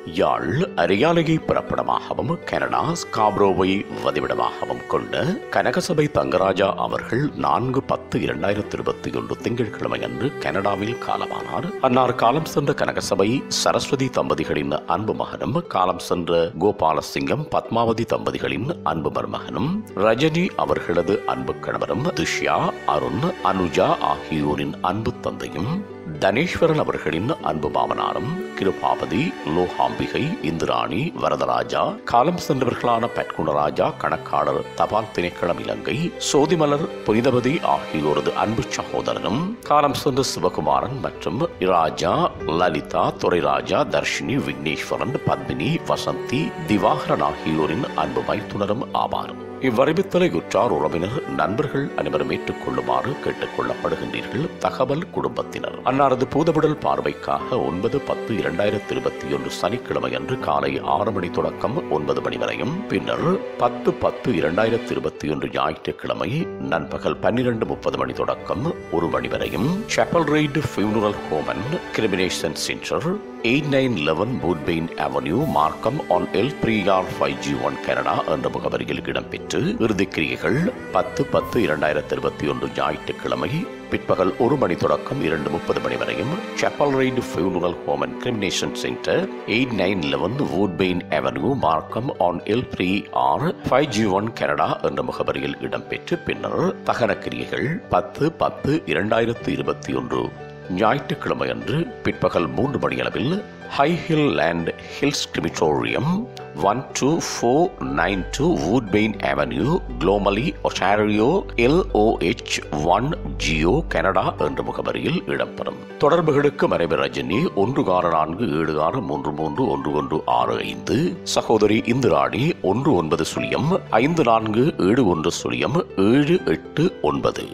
யாழ் அரியாலையை பிறப்பிடமாகவும் Canada ஸ்காப்ரோவை வதிவிடமாகவும் கொண்ட கனகசபை தங்கராஜா அவர்கள் நான்கு பத்து இரண்டாயிரத்தி இருபத்தி ஒன்று திங்கட்கிழமை அன்று கனடாவில் காலமானார் அன்னார் காலம் சென்ற கனகசபை சரஸ்வதி தம்பதிகளின் அன்பு மகனும் காலம் சென்ற கோபாலசிங்கம் பத்மாவதி தம்பதிகளின் அன்பு மருமகனும் ரஜினி அவர்களது அன்பு கணவரும் துஷ்யா அருண் அனுஜா ஆகியோரின் அன்பு தந்தையும் தனேஸ்வரன் அவர்களின் அன்பு மாமனாரும் கிருபாபதி லோகாம்பிகை இந்திராணி வரதராஜா காலம் சென்றவர்களான பட்குணராஜா கணக்காளர் தபால் திணைக்களம் இலங்கை சோதிமலர் புனிதபதி ஆகியோரது அன்பு சகோதரனும் காலம் சென்ற சிவகுமாரன் மற்றும் ராஜா லலிதா துரைராஜா தர்ஷினி விக்னேஸ்வரன் பத்மினி வசந்தி திவாகரன் ஆகியோரின் அன்பு மைத்துனரும் ஆவார் இவ்வறிவித்தலை உற்றார் உறவினர் நண்பர்கள் அனைவரும் ஏற்றுக்கொள்ளுமாறு கேட்டுக் கொள்ளப்படுகின்றீர்கள் தகவல் குடும்பத்தினர் அன்னாரது பூதவிடல் பார்வைக்காக ஒன்பது பத்து இரண்டாயிரத்தி இருபத்தி ஒன்று சனிக்கிழமை அன்று காலை ஆறு மணி தொடக்கம் ஒன்பது மணி வரையும் பின்னர் பத்து பத்து இரண்டாயிரத்தி இருபத்தி ஒன்று ஞாயிற்றுக்கிழமை நண்பகல் பன்னிரண்டு முப்பது மணி தொடக்கம் ஒரு மணி வரையும் Chapel Ridge Funeral Home and Cremation Centre eight nine eleven Woodbine Avenue Markham ON L three R five G one Canada என்ற முகவரியில் இடம்பெற்று இறுதிக்கிரியைகள் பத்து பத்து இரண்டாயிரத்தி இருபத்தி ஒன்று ஞாயிற்றுக்கிழமை பிற்பகல் ஒரு மணி தொடக்கம் இரண்டு முப்பது மணி வரையும் Chapel Ridge Funeral Home and Cremation Centre eight nine eleven Woodbine Avenue Markham ON L three R five G one Canada என்ற முகவரியில் இடம்பெற்று பின்னர் தகன கிரியைகள் பத்து பத்து இரண்டாயிரத்து இருபத்தி ஒன்று ஞாயிற்றுக்கிழமை அன்று பிற்பகல் மூன்று மணியளவில் Highland Hills Crematorium one two four nine two Woodbine Avenue Gormley ஒசாரியோ எல்ஓஹெச் ஒன் ஜியோ கனடா என்ற முகவரியில் இடம்பெறும் தொடர்புகளுக்கு மறைவு ரஜினி ஒன்று ஆறு நான்கு ஏழு ஆறு மூன்று மூன்று ஒன்று ஒன்று ஆறு ஐந்து சகோதரி இந்திராணி ஒன்று ஒன்பது சுழியம் ஐந்து நான்கு ஏழு ஒன்று சுழியம் ஏழு எட்டு ஒன்பது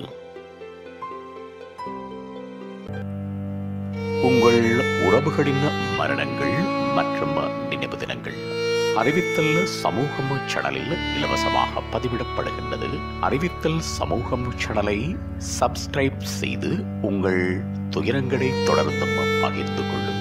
உங்கள் உறவுகளின் மரணங்கள் மற்றும் நினைவு தினங்கள் அறிவித்தல் சமூகம் சேனலில் இலவசமாக பதிவிடப்படுகின்றது அறிவித்தல் சமூகம் சேனலை சப்ஸ்கிரைப் செய்து உங்கள் துயரங்களை தொடர்ந்தும் பகிர்ந்து கொள்ளுங்கள்